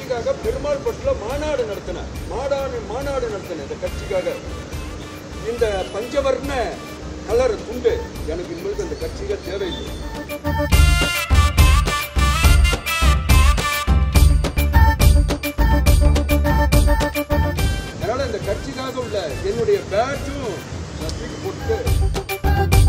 கட்சிக்காக பெருமாள் பட்டில மாநாடு நடத்தினேன் மாநாடு மாநாடு நடத்தினேன் இந்த கட்சிக்காக இந்த பஞ்சவர்ண கலர் துண்டு எனக்கு இனிமேல் அந்த கட்சிகள் தேவையில்லை அதனால இந்த கட்சிக்காக உள்ள என்னுடைய பேட்சும் நான் தூக்கி போட்டுட்டு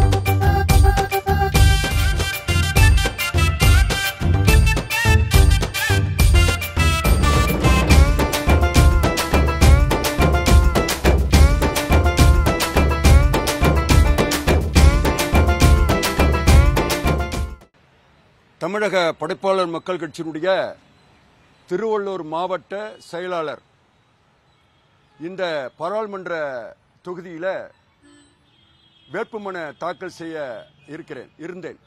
தமிழக படைப்பாளர் மக்கள் கட்சியினுடைய திருவள்ளூர் மாவட்ட செயலாளர் இந்த பாராளுமன்ற தொகுதியில் வேட்புமனு தாக்கல் செய்ய இருக்கிறேன் இருந்தேன்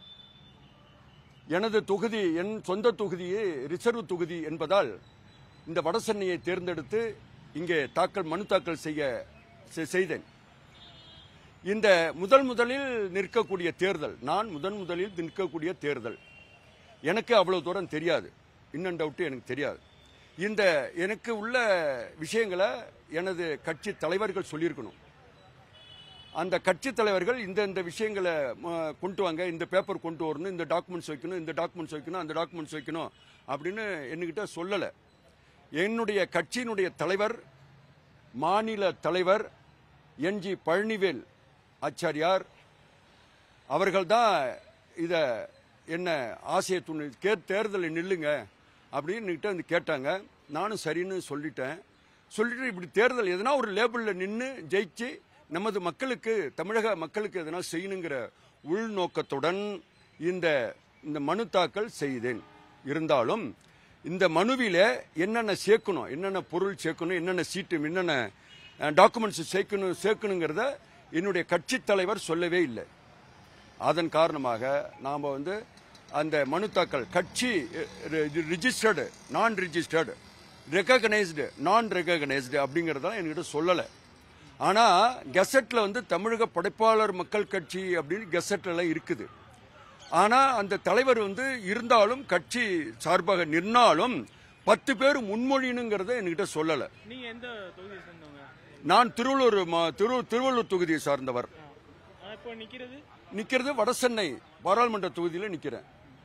எனது தொகுதி என் சொந்த தொகுதியே ரிசர்வ் தொகுதி என்பதால் இந்த வடசென்னையை தேர்ந்தெடுத்து இங்கே தாக்கல் மனு தாக்கல் செய்ய செ- செய்தேன் இந்த முதல் முதலில் நிற்கக்கூடிய தேர்தல் நான் முதன் முதலில் நிற்கக்கூடிய தேர்தல் எனக்கு அவ்வளவு தூரம் தெரியாது இன்னும் டவுட்டு எனக்கு தெரியாது இந்த எனக்கு உள்ள விஷயங்களை எனது கட்சி தலைவர்கள் சொல்லியிருக்கணும் அந்த கட்சி தலைவர்கள் இந்த இந்த விஷயங்களை ம, கொண்டு வாங்க இந்த பேப்பர் கொண்டு வரணும் இந்த டாக்குமெண்ட்ஸ் வைக்கணும் இந்த டாக்குமெண்ட்ஸ் வைக்கணும் அந்த டாக்குமெண்ட்ஸ் வைக்கணும் அப்படின்னு என்கிட்ட சொல்லலை என்னுடைய கட்சியினுடைய தலைவர் மாநில தலைவர் என்ஜி பழனிவேல் ஆச்சாரியார் அவர்கள்தான் இத என்ன ஆசையை துணி கே தேர்தலில் நில்லுங்க அப்படின்னு என்கிட்ட வந்து கேட்டாங்க நானும் சரின்னு சொல்லிட்டேன் சொல்லிட்டு இப்படி தேர்தல் எதனா ஒரு லேபிளில் நின்று ஜெயிச்சு நமது மக்களுக்கு தமிழக மக்களுக்கு எதனா செய்யணுங்கிற உள்நோக்கத்துடன் இந்த இந்த மனு தாக்கல் செய்தேன் இருந்தாலும் இந்த மனுவில என்னென்ன சேர்க்கணும் என்னென்ன பொருள் சேர்க்கணும் என்னென்ன சீட்டு என்னென்ன டாக்குமெண்ட்ஸ் சேர்க்கணும் சேர்க்கணுங்கிறத என்னுடைய கட்சி தலைவர் சொல்லவே இல்லை அதன் காரணமாக நாம் வந்து அந்த மனு தாக்கல் கட்சி ரிஜிஸ்டர்டு நான் ரிஜிஸ்டர்டு ரெக்கக்னைஸ்டு நான் ரெக்கக்னைஸ்டு அப்படிங்கிறதெல்லாம் என்கிட்ட சொல்லலை ஆனால் கெசட்டில் வந்து தமிழக படைப்பாளர் மக்கள் கட்சி அப்படின்னு கெசட்ல இருக்குது ஆனால் அந்த தலைவர் வந்து இருந்தாலும் கட்சி சார்பாக நின்னாலும் பத்து பேர் முன்மொழினுங்கிறத என்கிட்ட சொல்லலை நீங்க எந்த தொகுதியை சேர்ந்தவங்க நான் திருவள்ளூர் மா- திரு திருவள்ளூர் தொகுதியை சார்ந்தவர் ஆனா இப்போ நிக்கிறது நிக்கிறது வடசென்னை பாராளுமன்ற தொகுதியில் நிக்கிறேன்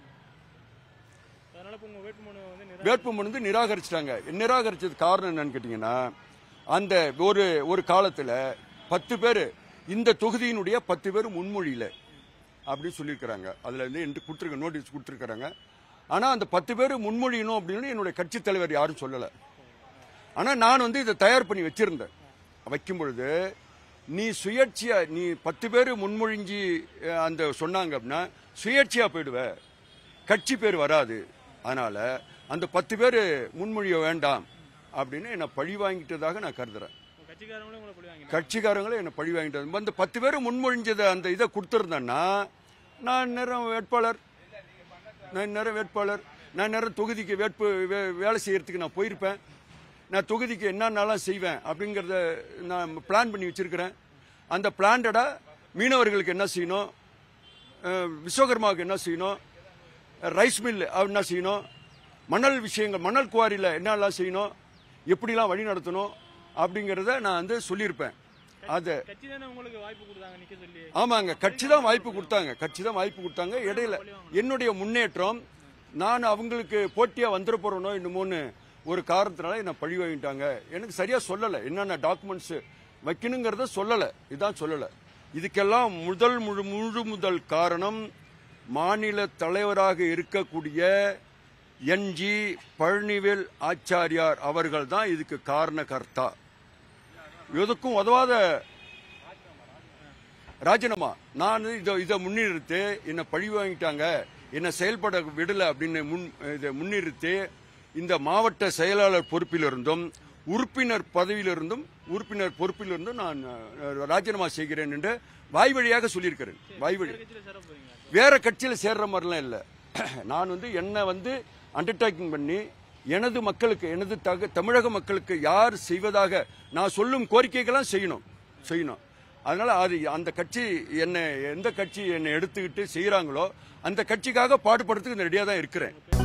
அதனால இப்போ உங்க வேட்புமனு வந்து நிரா- வேட்புமனு வந்து நிராகரிச்சிட்டாங்க நிராகரிச்சது காரணம் என்னன்னு கேட்டீங்கன்னா அந்த ஒரு ஒரு காலத்துல பத்து பேர் இந்த தொகுதியினுடைய பத்து பேர் முன்மொழியில அப்படின்னு சொல்லியிருக்கிறாங்க அதுல இருந்து என்று கொடுத்துருக்க நோட்டீஸ் கொடுத்துருக்காங்க ஆனா அந்த பத்து பேர் முன்மொழியணும் அப்படின்னு என்னுடைய கட்சி தலைவர் யாரும் சொல்லல ஆனா நான் வந்து இதை தயார் பண்ணி வச்சிருந்தேன் வைக்கும் பொழுது நீ சுயேட்சையா நீ பத்து பேர் முன்மொழிஞ்சி அஹ், அந்த சொன்னாங்க அப்படின்னா சுயேட்சையா போயிடுவ கட்சி பேர் வராது அதனால அந்த பத்து பேர் முன்மொழிய வேண்டாம் அப்படின்னு என்னை பழி வாங்கிட்டதாக நான் கருதுறேன் உங்க கட்சிக்காரங்களும் உங்களை பழி வாங்கினாங்க கட்சிக்காரங்களே என்னை பழி வாங்கிட்டது அந்த பத்து பேர் முன்மொழிஞ்சதை அந்த இதை கொடுத்துருந்தேன்னா நான் நேரம் வேட்பாளர் நான் நேரம் வேட்பாளர் நான் நேரம் தொகுதிக்கு வேட்பு வே- வேலை செய்யறதுக்கு நான் போயிருப்பேன் நான் தொகுதிக்கு என்னென்னலாம் செய்வேன் அப்படிங்கிறத நான் பிளான் பண்ணி வச்சிருக்கிறேன் அந்த பிளான்டடா மீனவர்களுக்கு என்ன செய்யணும் அஹ், விஸ்வகர்மாவுக்கு என்ன செய்யணும் ரைஸ் மில் என்ன செய்யணும் மணல் விஷயங்கள் மணல் குவாரியில் என்னெல்லாம் செய்யணும் எப்படிலாம் வழி நடத்தணும் அப்படிங்கிறத நான் வந்து சொல்லியிருப்பேன் அது கட்சி தானே உங்களுக்கு வாய்ப்பு கொடுத்தாங்க நிக்க சொல்லி ஆமாங்க கட்சி தான் வாய்ப்பு கொடுத்தாங்க கட்சி தான் வாய்ப்பு கொடுத்தாங்க இடையில என்னுடைய முன்னேற்றம் நான் அவங்களுக்கு போட்டியா வந்துட போறேனோ என்னமோன்னு ஒரு காரணத்தினால என்ன பழி வாங்கிட்டாங்க எனக்கு சரியா சொல்லல என்னென்ன டாக்குமெண்ட்ஸ் வைக்கணுங்கிறத சொல்லல இதான் சொல்லல இதுக்கெல்லாம் முதல் முழு முழு முதல் காரணம் மாநில தலைவராக இருக்கக்கூடிய என்ஜி பழனிவேல் ஆச்சாரியார் அவர்கள் தான் இதுக்கு காரணகர்த்தா எதுக்கும் உதவாத ராஜினாமா நான் இதை இதை முன்னிறுத்து என்னை பழி வாங்கிட்டாங்க என்னை செயல்பட விடல அப்படின்னு முன் இதை முன்னிறுத்தி இந்த மாவட்ட செயலாளர் பொறுப்பிலிருந்தும் உறுப்பினர் பதவியிலிருந்தும் உறுப்பினர் பொறுப்பிலிருந்தும் நான் அஹ், ராஜினாமா செய்கிறேன் என்று வாய் வழியாக சொல்லியிருக்கிறேன் வாய் வழி கட்சியில சேர போறீங்களா வேற கட்சியில் சேர்ற மாதிரிலாம் இல்லை நான் வந்து என்னை வந்து அண்டர்டேக்கிங் பண்ணி எனது மக்களுக்கு எனது தக தமிழக மக்களுக்கு யார் செய்வதாக நான் சொல்லும் கோரிக்கைகள்லாம் செய்யணும் செய்யணும் அதனால அது அந்த கட்சி என்னை எந்த கட்சி என்னை எடுத்துக்கிட்டு செய்கிறாங்களோ அந்த கட்சிக்காக பாடுபடுறதுக்கு ரெடியாக தான் இருக்கிறேன்